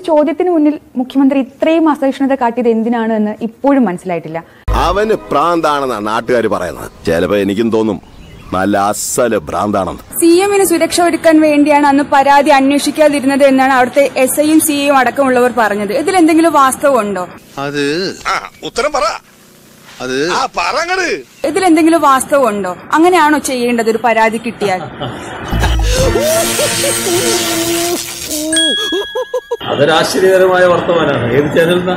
ചോദ്യത്തിന് മുന്നിൽ മുഖ്യമന്ത്രി ഇത്രയും അസഹിഷ്ണുത കാട്ടിയത് എന്തിനാണ് എന്ന് ഇപ്പോഴും മനസ്സിലായിട്ടില്ല അവന് ഭ്രാന്താണെന്നാ നാട്ടുകാർ പറയുന്നത് ചിലപ്പോ എനിക്കും തോന്നും നല്ല അസല് ഭ്രാന്താണെന്ന് സി എമ്മിന് സുരക്ഷ ഒരുക്കാൻ വേണ്ടിയാണ് അന്ന് പരാതി അന്വേഷിക്കാതിരുന്നത് എന്നാണ് അവിടുത്തെ എസ് ഐയും സി ഐയും അടക്കമുള്ളവർ പറഞ്ഞത് ഇതിൽ എന്തെങ്കിലും വാസ്തവമുണ്ടോ അത് ഉത്തരം പറ അത് ആ പറങ്ങട് ഇതിൽ എന്തെങ്കിലും വാസ്തവമുണ്ടോ അങ്ങനെയാണോ ചെയ്യേണ്ടത് ഒരു പരാതി കിട്ടിയാൽ അതൊരു ആശ്ചര്യകരമായ വർത്തമാനാണ് ഏത് ചാനലിനാ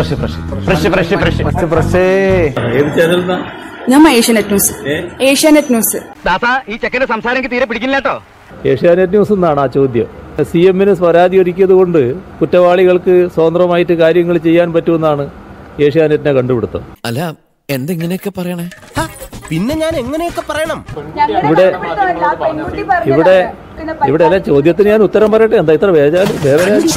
ഏത് ചാനലിനാ ഞാൻ ഏഷ്യാനെറ്റ് ന്യൂസ് ഏഷ്യാനെറ്റ് ന്യൂസ് ഈ ചെക്കന്റെ സംസാരം എനിക്ക് തീരെ പിടിക്കില്ല കേട്ടോ ഏഷ്യാനെറ്റ് ന്യൂസ് എന്നാണ് ആ ചോദ്യം സി എമ്മിന് പരാതി ഒരുക്കിയത് കൊണ്ട് കുറ്റവാളികൾക്ക് സ്വതന്ത്രമായിട്ട് കാര്യങ്ങൾ ചെയ്യാൻ പറ്റുമെന്നാണ് ഏഷ്യാനെറ്റിനെ കണ്ടുപിടുത്തം അല്ല എന്തെങ്ങനെയൊക്കെ പറയണേ പിന്നെ ഞാൻ എങ്ങനെയൊക്കെ പറയണം ഇവിടെ ഇവിടെ ഇവിടെ അല്ല ചോദ്യത്തിന് ഞാൻ ഉത്തരം പറയട്ടെ എന്താ ഇത്ര വേജാല് വേവരാജ്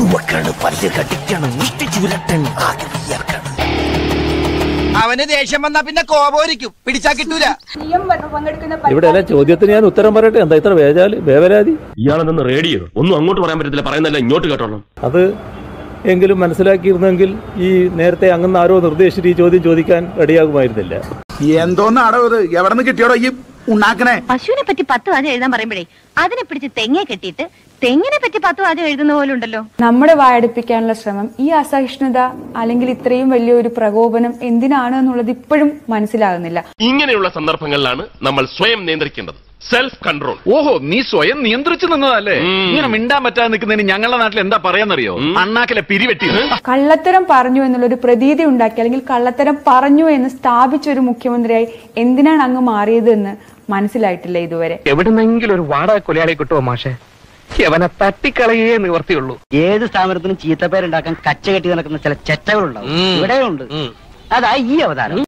അവന് ദേഷ്യം വന്നാ പിന്നെ കോപോരിക്കും പിടിച്ചാ കിട്ടൂല ഇവിടെ അല്ല ചോദ്യത്തിന് ഞാൻ ഉത്തരം പറയട്ടെ എന്താ ഇത്ര വേജാല് വേവരാതി ഇയാളെന്ന് റേഡിയോ ഒന്നും അങ്ങോട്ട് പറയാൻ പറ്റത്തില്ല പറയുന്നല്ല ഇങ്ങോട്ട് കേട്ടോളാം അത് എങ്കിലും മനസ്സിലാക്കിയിരുന്നെങ്കിൽ ഈ നേരത്തെ അങ്ങനെ ആരോ നിർദ്ദേശിച്ചിട്ട് ഈ ചോദ്യം ചോദിക്കാൻ റെഡിയാകുമായിരുന്നില്ല എന്തോന്നാടോ ഇത് എവിടെ നിന്ന് കിട്ടിയോടോ ഈ ഉണ്ടാക്കണേ പശുവിനെ പറ്റി പത്ത് വാചകം എഴുതാൻ പറയുമ്പോഴേ അതിനെ പിടിച്ച് തെങ്ങെ കെട്ടിയിട്ട് തെങ്ങിനെ പറ്റി പത്ത് വാചകം എഴുതുന്ന പോലെ ഉണ്ടല്ലോ നമ്മുടെ വായടിപ്പിക്കാനുള്ള ശ്രമം ഈ അസഹിഷ്ണുത അല്ലെങ്കിൽ ഇത്രയും വലിയൊരു പ്രകോപനം എന്തിനാണ് എന്നുള്ളത് ഇപ്പോഴും മനസ്സിലാകുന്നില്ല ഇങ്ങനെയുള്ള സന്ദർഭങ്ങളിലാണ് നമ്മൾ സ്വയം നിയന്ത്രിക്കേണ്ടത് സെൽഫ് കൺട്രോൾ ഓഹോ നീ സ്വയം നിയന്ത്രിച്ചു നിന്നതല്ലേ ഇങ്ങനെ മിണ്ടാൻ പറ്റാതെ നിൽക്കുന്നതിന് ഞങ്ങളുടെ നാട്ടിൽ എന്താ പറയാന്നറിയോ അണ്ണാക്കിലെ പിരിവെട്ടി കള്ളത്തരം പറഞ്ഞു എന്നുള്ളൊരു പ്രതീതി ഉണ്ടാക്കി അല്ലെങ്കിൽ കള്ളത്തരം പറഞ്ഞു എന്ന് സ്ഥാപിച്ച ഒരു മുഖ്യമന്ത്രിയായി എന്തിനാണ് അങ്ങ് മാറിയത് എന്ന് മനസ്സിലായിട്ടില്ല ഇതുവരെ എവിടുന്നെങ്കിലും ഒരു വാടക കൊലയാളെ കിട്ടുമോ മാഷെ അവനെ തട്ടിക്കളയേ നിവർത്തിയുള്ളൂ ഏത് സ്ഥാപനത്തിനും ചീത്തപ്പേരുണ്ടാക്കാൻ കച്ച കെട്ടി നടക്കുന്ന ചില ചെറ്റകളുണ്ടാവും ഇവിടെയുണ്ട് അതാ ഈ അവതാരം